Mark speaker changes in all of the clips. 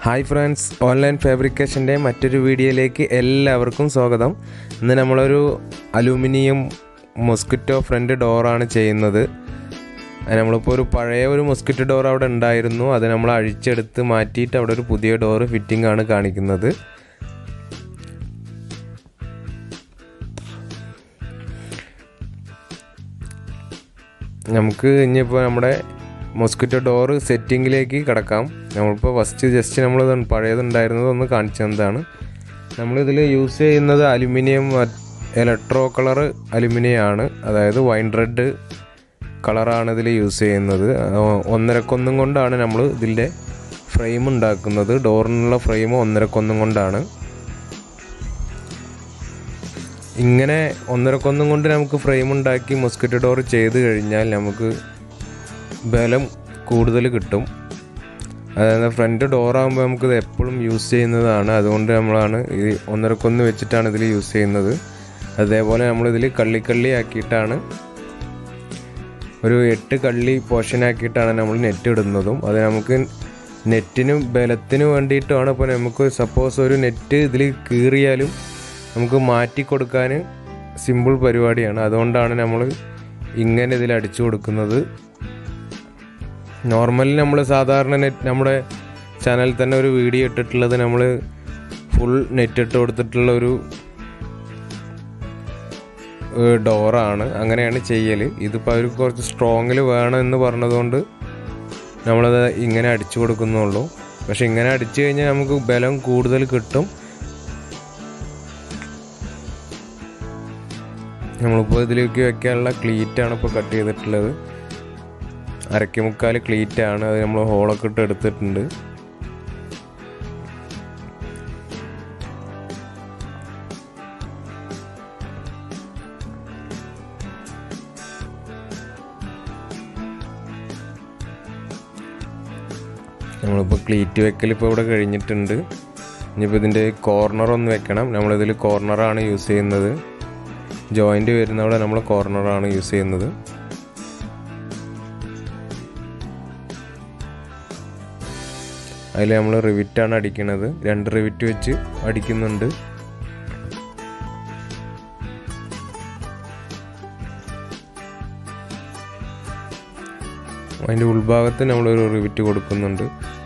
Speaker 1: hi friends online ഫാബ്രിക്കേഷൻ്റെ മറ്റൊരു വീഡിയോയിലേക്ക് എല്ലാവർക്കും സ്വാഗതം ഇന്ന് നമ്മളൊരു അലൂമിനിയം മൊസ്കിറ്റോ ഫ്രണ്ട് ഡോറാണ് ചെയ്യുന്നത് അത് നമ്മളിപ്പോൾ ഒരു പഴയ ഒരു മൊസ്കിറ്റോ ഡോർ അവിടെ ഉണ്ടായിരുന്നു അത് നമ്മൾ അഴിച്ചെടുത്ത് മാറ്റിയിട്ട് അവിടെ ഒരു പുതിയ ഡോറ് ഫിറ്റിംഗ് ആണ് കാണിക്കുന്നത് നമുക്ക് ഇനിയിപ്പോൾ നമ്മുടെ മൊസ്കിറ്റോ ഡോറ് സെറ്റിങ്ങിലേക്ക് കിടക്കാം നമ്മളിപ്പോൾ ഫസ്റ്റ് ജസ്റ്റ് നമ്മൾ പഴയതുണ്ടായിരുന്നത് ഒന്ന് കാണിച്ചു തന്നതാണ് നമ്മളിതിൽ യൂസ് ചെയ്യുന്നത് അലുമിനിയം ഇലക്ട്രോ കളർ അലുമിനിയം ആണ് അതായത് വൈൻ റെഡ് കളറാണ് ഇതിൽ യൂസ് ചെയ്യുന്നത് ഒന്നരക്കൊന്നും കൊണ്ടാണ് നമ്മൾ ഇതിൻ്റെ ഫ്രെയിം ഉണ്ടാക്കുന്നത് ഡോറിനുള്ള ഫ്രെയിം ഒന്നരക്കൊന്നും കൊണ്ടാണ് ഇങ്ങനെ ഒന്നരക്കൊന്നും കൊണ്ട് നമുക്ക് ഫ്രെയിം ഉണ്ടാക്കി മൊസ്കിറ്റോ ഡോർ ചെയ്ത് കഴിഞ്ഞാൽ നമുക്ക് ബലം കൂടുതൽ കിട്ടും അതായത് ഫ്രണ്ട് ഡോറാകുമ്പോൾ നമുക്കിത് എപ്പോഴും യൂസ് ചെയ്യുന്നതാണ് അതുകൊണ്ട് നമ്മളാണ് ഈ ഒന്നരക്കൊന്ന് വെച്ചിട്ടാണ് ഇതിൽ യൂസ് ചെയ്യുന്നത് അതേപോലെ നമ്മളിതിൽ കള്ളിക്കള്ളി ആക്കിയിട്ടാണ് ഒരു എട്ട് കള്ളി പോർഷൻ ആക്കിയിട്ടാണ് നമ്മൾ നെറ്റ് ഇടുന്നതും അത് നമുക്ക് നെറ്റിനും ബലത്തിനും വേണ്ടിയിട്ടാണ് ഇപ്പോൾ നമുക്ക് സപ്പോസ് ഒരു നെറ്റ് ഇതിൽ കീറിയാലും നമുക്ക് മാറ്റി കൊടുക്കാൻ സിമ്പിൾ പരിപാടിയാണ് അതുകൊണ്ടാണ് നമ്മൾ ഇങ്ങനെ ഇതിൽ അടിച്ചു കൊടുക്കുന്നത് നോർമലി നമ്മൾ സാധാരണ നെറ്റ് നമ്മുടെ ചാനലിൽ തന്നെ ഒരു വീഡിയോ ഇട്ടിട്ടുള്ളത് നമ്മൾ ഫുൾ നെറ്റ് ഇട്ട് കൊടുത്തിട്ടുള്ള ഒരു ഡോറാണ് അങ്ങനെയാണ് ചെയ്യൽ ഇതിപ്പോൾ അവർ കുറച്ച് സ്ട്രോങ്ങിൽ വേണം എന്ന് പറഞ്ഞതുകൊണ്ട് നമ്മളത് ഇങ്ങനെ അടിച്ചു കൊടുക്കുന്നുള്ളൂ പക്ഷെ ഇങ്ങനെ അടിച്ചു കഴിഞ്ഞാൽ നമുക്ക് ബലം കൂടുതൽ കിട്ടും നമ്മളിപ്പോൾ ഇതിലേക്ക് വെക്കാനുള്ള ക്ലീറ്റാണ് ഇപ്പോൾ കട്ട് ചെയ്തിട്ടുള്ളത് അരക്കിമുക്കാൽ ക്ലീറ്റാണ് അത് നമ്മൾ ഹോളൊക്കെ ഇട്ട് എടുത്തിട്ടുണ്ട് നമ്മളിപ്പോൾ ക്ലീറ്റ് വെക്കൽ ഇപ്പോൾ ഇവിടെ കഴിഞ്ഞിട്ടുണ്ട് ഇനിയിപ്പോൾ ഇതിൻ്റെ കോർണർ ഒന്ന് വെക്കണം നമ്മളിതിൽ കോർണറാണ് യൂസ് ചെയ്യുന്നത് ജോയിൻ്റ് വരുന്നവിടെ നമ്മൾ കോർണറാണ് യൂസ് ചെയ്യുന്നത് അതിൽ നമ്മൾ റിവിറ്റാണ് അടിക്കുന്നത് രണ്ട് റിവിറ്റ് വെച്ച് അടിക്കുന്നുണ്ട് അതിൻ്റെ ഉൾഭാഗത്ത് നമ്മളൊരു റിവിറ്റ് കൊടുക്കുന്നുണ്ട്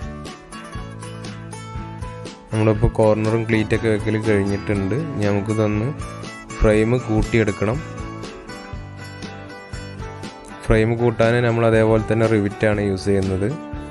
Speaker 1: നമ്മളിപ്പോൾ കോർണറും ക്ലീറ്റൊക്കെ വെക്കൽ കഴിഞ്ഞിട്ടുണ്ട് നമുക്ക് തന്ന് ഫ്രെയിം കൂട്ടിയെടുക്കണം ഫ്രെയിം കൂട്ടാൻ നമ്മൾ അതേപോലെ തന്നെ റിവിറ്റാണ് യൂസ് ചെയ്യുന്നത്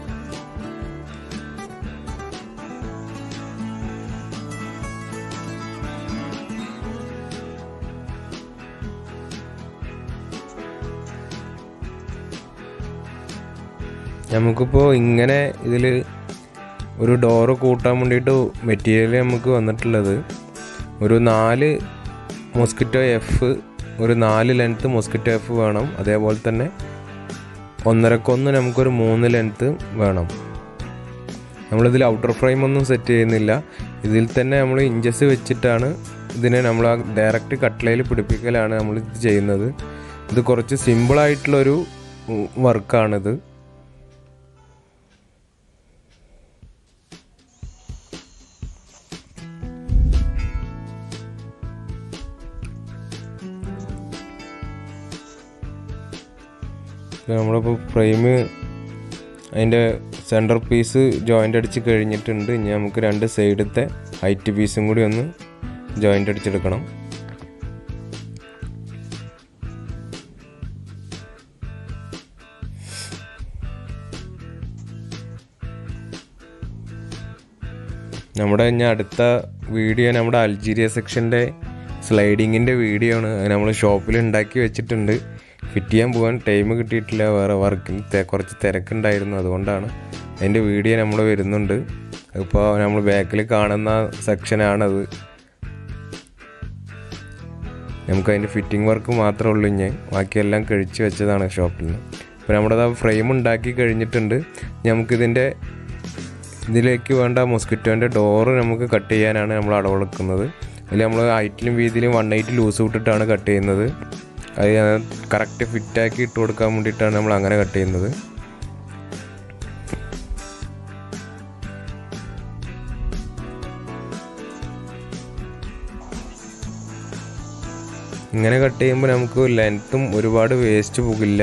Speaker 1: നമുക്കിപ്പോൾ ഇങ്ങനെ ഇതിൽ ഒരു ഡോറ് കൂട്ടാൻ വേണ്ടിയിട്ട് മെറ്റീരിയൽ നമുക്ക് വന്നിട്ടുള്ളത് ഒരു നാല് മോസ്കിറ്റോ എഫ് ഒരു നാല് ലെങ്ത്ത് മോസ്കിറ്റോ എഫ് വേണം അതേപോലെ തന്നെ ഒന്നരക്കൊന്ന് നമുക്കൊരു മൂന്ന് ലെങ്ത്ത് വേണം നമ്മളിതിൽ ഔട്ടർ ഫ്രെയിം ഒന്നും സെറ്റ് ചെയ്യുന്നില്ല ഇതിൽ തന്നെ നമ്മൾ ഇഞ്ചസ് വെച്ചിട്ടാണ് ഇതിനെ നമ്മൾ ആ ഡയറക്റ്റ് കട്ട്ലയിൽ പിടിപ്പിക്കലാണ് നമ്മൾ ഇത് ചെയ്യുന്നത് ഇത് കുറച്ച് സിമ്പിളായിട്ടുള്ളൊരു വർക്കാണിത് നമ്മളിപ്പോൾ ഫ്രെയിം അതിൻ്റെ സെൻറ്റർ പീസ് ജോയിൻ്റ് അടിച്ച് കഴിഞ്ഞിട്ടുണ്ട് ഇനി നമുക്ക് രണ്ട് സൈഡത്തെ ഹൈറ്റ് പീസും കൂടി ഒന്ന് ജോയിൻ്റ് അടിച്ചെടുക്കണം നമ്മുടെ ഇനി അടുത്ത വീഡിയോ നമ്മുടെ അൾജീരിയ സെക്ഷൻ്റെ സ്ലൈഡിങ്ങിൻ്റെ വീഡിയോ ആണ് അത് നമ്മൾ ഷോപ്പിൽ ഉണ്ടാക്കി വെച്ചിട്ടുണ്ട് ഫിറ്റ് ചെയ്യാൻ പോകാൻ ടൈം കിട്ടിയിട്ടില്ല വേറെ വർക്കിൽ കുറച്ച് തിരക്കുണ്ടായിരുന്നു അതുകൊണ്ടാണ് അതിൻ്റെ വീഡിയോ നമ്മൾ വരുന്നുണ്ട് ഇപ്പോൾ നമ്മൾ ബാക്കിൽ കാണുന്ന സെക്ഷനാണത് നമുക്ക് അതിൻ്റെ ഫിറ്റിംഗ് വർക്ക് മാത്രമേ ഉള്ളൂ ഇനി ബാക്കിയെല്ലാം കഴിച്ച് വെച്ചതാണ് ഷോപ്പിൽ നിന്ന് ഇപ്പോൾ നമ്മുടെ ആ ഫ്രെയിം ഉണ്ടാക്കി കഴിഞ്ഞിട്ടുണ്ട് നമുക്കിതിൻ്റെ ഇതിലേക്ക് വേണ്ട മൊസ്കിറ്റോൻ്റെ ഡോറ് നമുക്ക് കട്ട് ചെയ്യാനാണ് നമ്മൾ അളവെടുക്കുന്നത് അതിൽ നമ്മൾ ഹൈറ്റിലും വീതിയിലും വൺ എയ്റ്റ് ലൂസ് വിട്ടിട്ടാണ് കട്ട് ചെയ്യുന്നത് അത് കറക്റ്റ് ഫിറ്റാക്കി ഇട്ട് കൊടുക്കാൻ വേണ്ടിയിട്ടാണ് നമ്മൾ അങ്ങനെ കട്ട് ചെയ്യുന്നത് ഇങ്ങനെ കട്ട് ചെയ്യുമ്പോൾ നമുക്ക് ലെങ്ത്തും ഒരുപാട് വേസ്റ്റ് പോകില്ല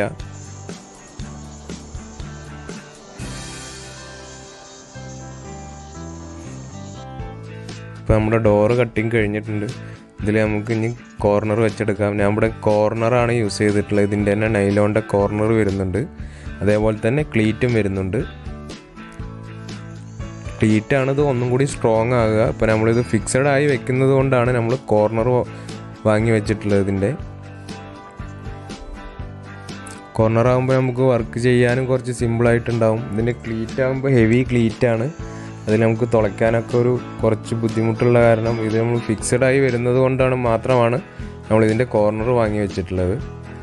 Speaker 1: ഇപ്പോൾ നമ്മുടെ ഡോറ് കട്ടിങ് കഴിഞ്ഞിട്ടുണ്ട് ഇതിൽ നമുക്ക് ഇനി കോർണർ വെച്ചെടുക്കാം ഞാൻ ഇവിടെ കോർണറാണ് യൂസ് ചെയ്തിട്ടുള്ളത് ഇതിൻ്റെ തന്നെ നൈലോണിൻ്റെ കോർണർ വരുന്നുണ്ട് അതേപോലെ തന്നെ ക്ലീറ്റും വരുന്നുണ്ട് ക്ലീറ്റാണ് ഇത് ഒന്നും കൂടി സ്ട്രോങ് ആകുക ഇപ്പോൾ നമ്മളിത് ഫിക്സഡ് ആയി വെക്കുന്നത് കൊണ്ടാണ് നമ്മൾ കോർണർ വാങ്ങി വെച്ചിട്ടുള്ളത് ഇതിൻ്റെ കോർണർ ആകുമ്പോൾ നമുക്ക് വർക്ക് ചെയ്യാനും കുറച്ച് സിമ്പിളായിട്ടുണ്ടാവും ഇതിൻ്റെ ക്ലീറ്റ് ആകുമ്പോൾ ഹെവി ക്ലീറ്റാണ് അതിൽ നമുക്ക് തുളയ്ക്കാനൊക്കെ ഒരു കുറച്ച് ബുദ്ധിമുട്ടുള്ള കാരണം ഇത് നമ്മൾ ഫിക്സഡ് ആയി വരുന്നത് കൊണ്ടാണ് മാത്രമാണ് നമ്മൾ ഇതിൻ്റെ കോർണർ വാങ്ങി വെച്ചിട്ടുള്ളത്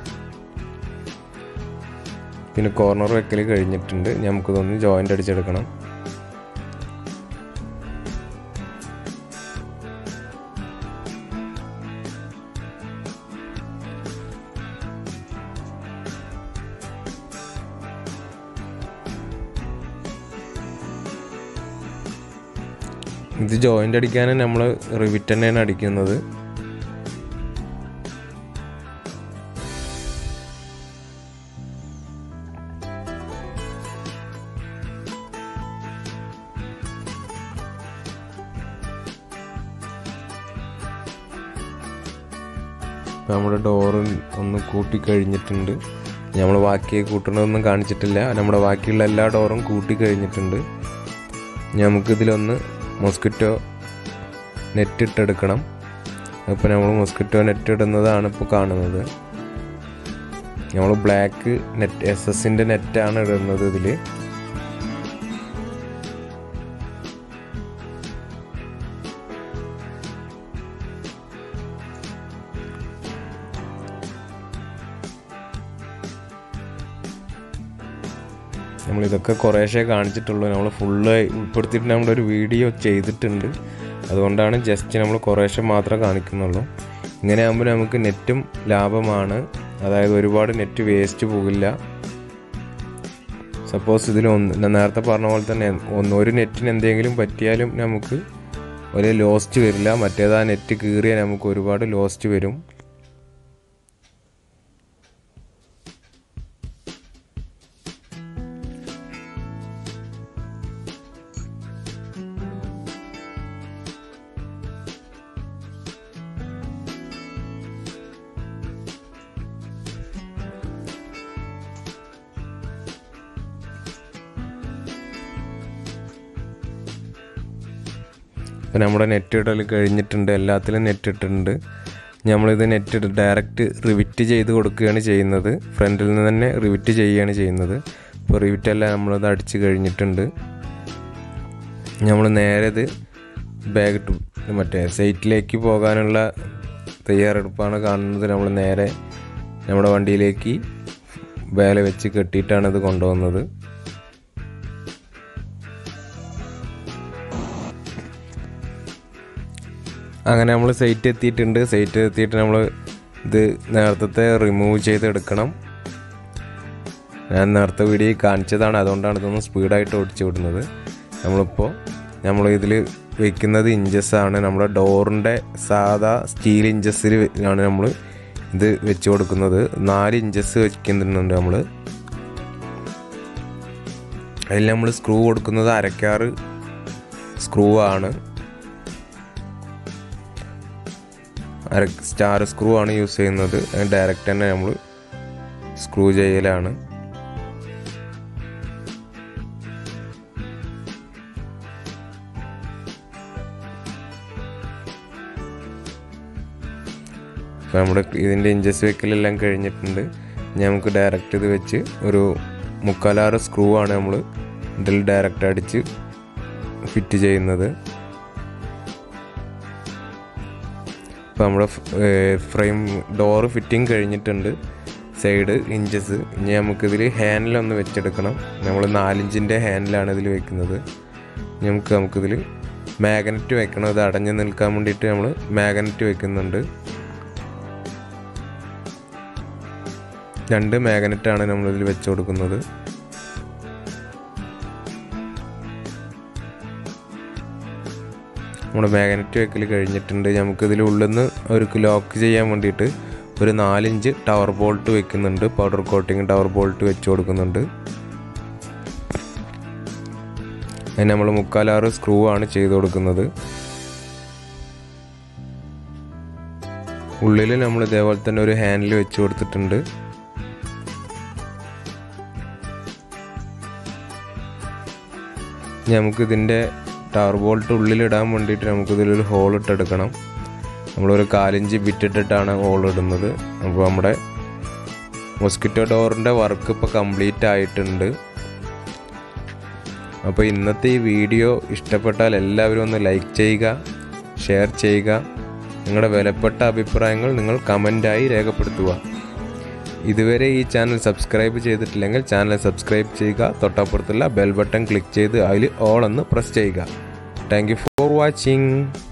Speaker 1: പിന്നെ കോർണർ വെക്കൽ കഴിഞ്ഞിട്ടുണ്ട് നമുക്കിതൊന്ന് ജോയിൻ്റ് അടിച്ചെടുക്കണം ഇത് ജോയിൻ്റ് അടിക്കാൻ നമ്മൾ റിവിറ്റ് തന്നെയാണ് അടിക്കുന്നത് നമ്മുടെ ഡോറ് ഒന്ന് കൂട്ടി കഴിഞ്ഞിട്ടുണ്ട് നമ്മൾ ബാക്കി കൂട്ടണതൊന്നും കാണിച്ചിട്ടില്ല നമ്മുടെ ബാക്കിയുള്ള എല്ലാ ഡോറും കൂട്ടി കഴിഞ്ഞിട്ടുണ്ട് നമുക്കിതിലൊന്ന് മോസ്കിറ്റോ നെറ്റ് ഇട്ടെടുക്കണം അപ്പോൾ നമ്മൾ മോസ്കിറ്റോ നെറ്റ് ഇടുന്നതാണ് ഇപ്പോൾ കാണുന്നത് നമ്മൾ ബ്ലാക്ക് നെറ്റ് എസ് എസിൻ്റെ നെറ്റാണ് ഇടുന്നത് ഇതിൽ നമ്മളിതൊക്കെ കുറേശ്ശേ കാണിച്ചിട്ടുള്ളൂ നമ്മൾ ഫുള്ള് ഉൾപ്പെടുത്തിയിട്ട് നമ്മുടെ ഒരു വീഡിയോ ചെയ്തിട്ടുണ്ട് അതുകൊണ്ടാണ് ജസ്റ്റ് നമ്മൾ കുറേശ്ശെ മാത്രമേ കാണിക്കുന്നുള്ളൂ ഇങ്ങനെ ആകുമ്പോൾ നമുക്ക് നെറ്റും ലാഭമാണ് അതായത് ഒരുപാട് നെറ്റ് വേസ്റ്റ് പോകില്ല സപ്പോസ് ഇതിൽ ഒന്ന് ഞാൻ നേരത്തെ പറഞ്ഞ പോലെ തന്നെ ഒന്ന് ഒരു നെറ്റിന് എന്തെങ്കിലും പറ്റിയാലും നമുക്ക് ഒരു ലോസ്റ്റ് വരില്ല മറ്റേത് ആ നെറ്റ് കീറിയാൽ നമുക്ക് ഒരുപാട് ലോസ്റ്റ് വരും ഇപ്പം നമ്മുടെ നെറ്റ് ഇടൽ കഴിഞ്ഞിട്ടുണ്ട് എല്ലാത്തിലും നെറ്റ് ഇട്ടിട്ടുണ്ട് നമ്മളിത് നെറ്റ് ഡയറക്റ്റ് റിവിറ്റ് ചെയ്ത് കൊടുക്കുകയാണ് ചെയ്യുന്നത് ഫ്രണ്ടിൽ നിന്ന് തന്നെ റിവിറ്റ് ചെയ്യുകയാണ് ചെയ്യുന്നത് ഇപ്പോൾ റിവിറ്റ് എല്ലാം നമ്മളത് അടിച്ച് കഴിഞ്ഞിട്ടുണ്ട് നമ്മൾ നേരെ ഇത് ബാഗ് മറ്റേ സൈറ്റിലേക്ക് പോകാനുള്ള തയ്യാറെടുപ്പാണ് കാണുന്നത് നമ്മൾ നേരെ നമ്മുടെ വണ്ടിയിലേക്ക് വേല വെച്ച് കെട്ടിയിട്ടാണ് ഇത് കൊണ്ടുവന്നത് അങ്ങനെ നമ്മൾ സൈറ്റ് എത്തിയിട്ടുണ്ട് സൈറ്റ് എത്തിയിട്ട് നമ്മൾ ഇത് നേരത്തെ റിമൂവ് ചെയ്തെടുക്കണം ഞാൻ നേരത്തെ വീഡിയോ കാണിച്ചതാണ് അതുകൊണ്ടാണ് ഇതൊന്ന് സ്പീഡായിട്ട് ഓടിച്ചു വിടുന്നത് നമ്മളിപ്പോൾ നമ്മൾ ഇതിൽ വെക്കുന്നത് ഇഞ്ചസ് ആണ് നമ്മുടെ ഡോറിൻ്റെ സാധാ സ്റ്റീൽ ഇഞ്ചസിൽ ആണ് നമ്മൾ ഇത് വെച്ച് കൊടുക്കുന്നത് നാല് ഇഞ്ചസ് വെക്കുന്നുണ്ട് നമ്മൾ അതിൽ നമ്മൾ സ്ക്രൂ കൊടുക്കുന്നത് അരക്കാറ് സ്ക്രൂ ആണ് അര സ്റ്റാർ സ്ക്രൂ ആണ് യൂസ് ചെയ്യുന്നത് ഡയറക്റ്റ് തന്നെ നമ്മൾ സ്ക്രൂ ചെയ്യലാണ് അപ്പോൾ നമ്മുടെ ഇതിൻ്റെ ഇഞ്ചസ് വെക്കലെല്ലാം കഴിഞ്ഞിട്ടുണ്ട് നമുക്ക് ഡയറക്റ്റ് ഇത് വെച്ച് ഒരു മുക്കാലാറ് സ്ക്രൂ ആണ് നമ്മൾ ഇതിൽ ഡയറക്റ്റ് അടിച്ച് ഫിറ്റ് ചെയ്യുന്നത് ഇപ്പോൾ നമ്മുടെ ഫ്രെയിം ഡോറ് ഫിറ്റിംഗ് കഴിഞ്ഞിട്ടുണ്ട് സൈഡ് ഇഞ്ചസ് ഇനി നമുക്കിതിൽ ഹാൻഡിലൊന്ന് വെച്ചെടുക്കണം നമ്മൾ നാലിഞ്ചിൻ്റെ ഹാൻഡിലാണ് ഇതിൽ വെക്കുന്നത് നമുക്ക് നമുക്കിതിൽ മാഗ്നറ്റ് വെക്കണം ഇത് അടഞ്ഞു നിൽക്കാൻ വേണ്ടിയിട്ട് നമ്മൾ മാഗ്നറ്റ് വെക്കുന്നുണ്ട് രണ്ട് മാഗ്നറ്റാണ് നമ്മളിതിൽ വെച്ച് കൊടുക്കുന്നത് നമ്മുടെ മാഗ്നറ്റ് വെക്കൽ കഴിഞ്ഞിട്ടുണ്ട് നമുക്കിതിൽ ഉള്ളിൽ നിന്ന് ഒരു ലോക്ക് ചെയ്യാൻ വേണ്ടിയിട്ട് ഒരു നാലിഞ്ച് ടവർ ബോൾട്ട് വെക്കുന്നുണ്ട് പൗഡർ കോട്ടിങ് ടവർ ബോൾട്ട് വെച്ച് കൊടുക്കുന്നുണ്ട് അതിന് നമ്മൾ മുക്കാലാറ് സ്ക്രൂ ആണ് ചെയ്ത് കൊടുക്കുന്നത് ഉള്ളിൽ നമ്മൾ ഇതേപോലെ തന്നെ ഒരു ഹാൻഡിൽ വെച്ച് കൊടുത്തിട്ടുണ്ട് നമുക്ക് ഇതിൻ്റെ ടവർ ബോൾട്ട് ഉള്ളിലിടാൻ വേണ്ടിയിട്ട് നമുക്ക് ഇതിലൊരു ഹോൾ ഇട്ടെടുക്കണം നമ്മളൊരു കാലിഞ്ച് ബിറ്റിട്ടിട്ടാണ് ഹോൾ ഇടുന്നത് അപ്പോൾ നമ്മുടെ മൊസ്കിറ്റോ ഡോറിൻ്റെ വർക്ക് ഇപ്പോൾ കംപ്ലീറ്റ് ആയിട്ടുണ്ട് അപ്പോൾ ഇന്നത്തെ ഈ വീഡിയോ ഇഷ്ടപ്പെട്ടാൽ എല്ലാവരും ഒന്ന് ലൈക്ക് ചെയ്യുക ഷെയർ ചെയ്യുക നിങ്ങളുടെ വിലപ്പെട്ട അഭിപ്രായങ്ങൾ നിങ്ങൾ കമൻ്റായി രേഖപ്പെടുത്തുക ഇതുവരെ ഈ ചാനൽ സബ്സ്ക്രൈബ് ചെയ്തിട്ടില്ലെങ്കിൽ ചാനൽ സബ്സ്ക്രൈബ് ചെയ്യുക തൊട്ടപ്പുറത്തുള്ള ബെൽ ബട്ടൺ ക്ലിക്ക് ചെയ്ത് അതിൽ ഓൾ എന്ന് പ്രസ് ചെയ്യുക താങ്ക് യു ഫോർ വാച്ചിങ്